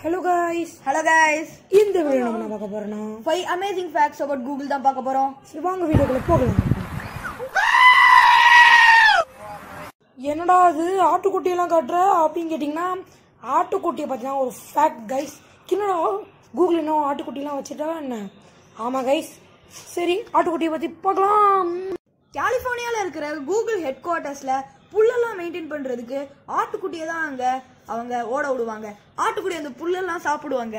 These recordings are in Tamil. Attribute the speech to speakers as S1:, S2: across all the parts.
S1: ஹலோ காய்ஸ்
S2: ஹலோ கைஸ்
S1: இந்த வீடியோ நம்ம என்ன பார்க்க போறோம்னா
S2: five amazing facts about Google தான் பார்க்க போறோம்
S1: சரி வாங்க வீடியோக்குள்ள போகலாம் என்னடா அது ஆட்டுக்குட்டியெல்லாம் காட்டுற அப்படின்னு கேட்டிங்கன்னா ஆட்டுக்குட்டியை பார்த்தீங்கன்னா ஒரு ஃபேக்ட் கைஸ் என்னடா கூகுள் இன்னும் ஆட்டுக்குட்டிலாம் வச்சுட்டா என்ன ஆமாம் கைஸ் சரி ஆட்டுக்குட்டியை பற்றி பார்க்கலாம்
S2: கலிஃபோர்னியால இருக்கிற கூகுள் ஹெட் குவார்ட்டர்ஸ்ல புல்லெல்லாம் மெயின்டைன் பண்றதுக்கு ஆட்டுக்குட்டியை தான் அங்க அவங்க ஓட விடுவாங்க ஆட்டுக்குட்டி அந்த புல்லெல்லாம் சாப்பிடுவாங்க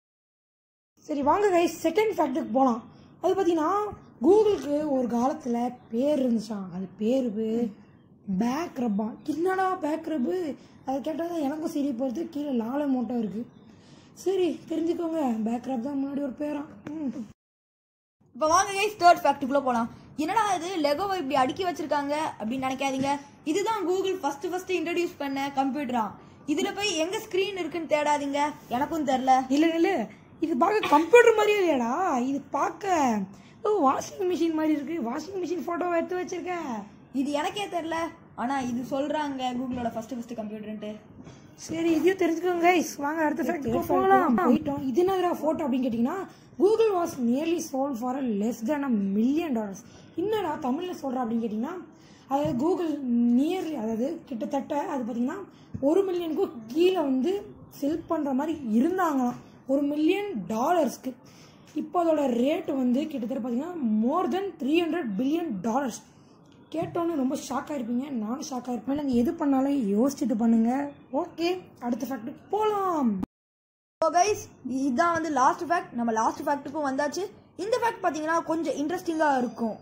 S1: சரி வாங்க கைஸ் செகண்ட் ஃபேக்ட்டுக்கு போகலாம் அது பார்த்தீங்கன்னா கூகுளுக்கு ஒரு காலத்தில் பேர் இருந்துச்சான் அது பேர் பேக் ரப்பா என்னடா பேக் ரப்பு அது கேட்டால் தான் எனக்கும் சரி போகிறது கீழே லால மோட்டோ இருக்குது சரி தெரிஞ்சுக்கோங்க பேக் ரப் தான் முன்னாடி ஒரு பேரா ம்
S2: இப்போ வாங்க கைஸ் தேர்ட் ஃபேக்ட்டுக்குள்ள போலாம் என்னடா இது லெகோவை இப்படி அடுக்கி வச்சிருக்காங்க அப்படின்னு நினைக்காதீங்க இதுதான் கூகுள் ஃபர்ஸ்ட் ஃபர்ஸ்ட் இன்ட்ரடியூஸ் பண்ண கம்ப்யூட்டரா இதுல போய் எங்க ஸ்கிரீன் இருக்குன்னு தேடாதீங்க எனக்கும் தெரியல
S1: இல்லை இல்லை இது பார்க்க கம்ப்யூட்டர் மாதிரியே இல்லையாடா இது பார்க்க ஓ வாஷிங் மிஷின் மாதிரி இருக்கு வாஷிங் மிஷின் ஃபோட்டோ எடுத்து வச்சிருக்க
S2: இது எனக்கே தெரியல ஆனா இது சொல்றாங்க கூகுளோட ஃபர்ஸ்ட் ஃபர்ஸ்ட் கம்ப்யூட்டர்ன்ட்டு
S1: சரி இதையும் தெரிஞ்சுக்கோங்க கைஸ் வாங்க அடுத்த ஃபேக்ட் போகலாம் போயிட்டோம் இது என்னதுடா ஃபோட்டோ அப்படின்னு கேட்டிங்கன்னா Google was nearly sold for less than a million dollars என்னடா தமிழில் சொல்கிறேன் அப்படின்னு கேட்டிங்கன்னா அதாவது கூகுள் நியர்லி அதாவது கிட்டத்தட்ட அது பார்த்தீங்கன்னா ஒரு மில்லியனுக்கும் கீழே வந்து செல் பண்ணுற மாதிரி இருந்தாங்களாம் ஒரு மில்லியன் டாலர்ஸ்க்கு இப்போ அதோட ரேட் வந்து கிட்டத்தட்ட பார்த்தீங்கன்னா more than three hundred billion dollars கேட்டோன்னே ரொம்ப ஷாக் ஆயிருப்பீங்க நானும் ஷாக் ஆயிருப்பேன் நீங்கள் எது பண்ணாலும் யோசிச்சுட்டு பண்ணுங்க ஓகே அடுத்த ஃபேக்ட் போகலாம்
S2: ஸோ கைஸ் இதுதான் வந்து லாஸ்ட் ஃபேக்ட் நம்ம லாஸ்ட் ஃபேக்ட்டுக்கும் வந்தாச்சு இந்த ஃபேக்ட் பார்த்தீங்கன்னா கொஞ்சம் இன்ட்ரெஸ்டிங்காக இருக்கும்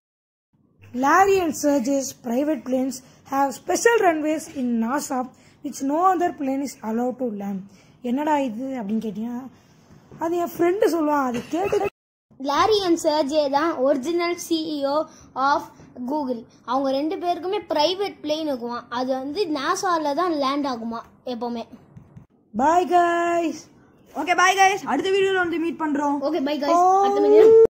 S1: Larry and Sergey's private planes have special runways in NASA which no other plane is allowed to land. என்னடா இது அப்படின்னு கேட்டீங்கன்னா அது என் ஃப்ரெண்டு சொல்லுவான் அது கேட்டு
S3: லாரி அண்ட் சர்ஜே தான் ஒரிஜினல் சிஇஓ ஆஃப் கூகுள் அவங்க ரெண்டு பேருக்குமே பிரைவேட் பிளேன் இருக்குமா அது வந்து நாசாவில் தான் லேண்ட் ஆகுமா எப்போவுமே
S1: bye guys
S2: okay bye guys அடுத்த வீடியோவில் வந்து மீட் பண்ணுறோம்
S3: ஓகே பை கைஸ் அடுத்த minute.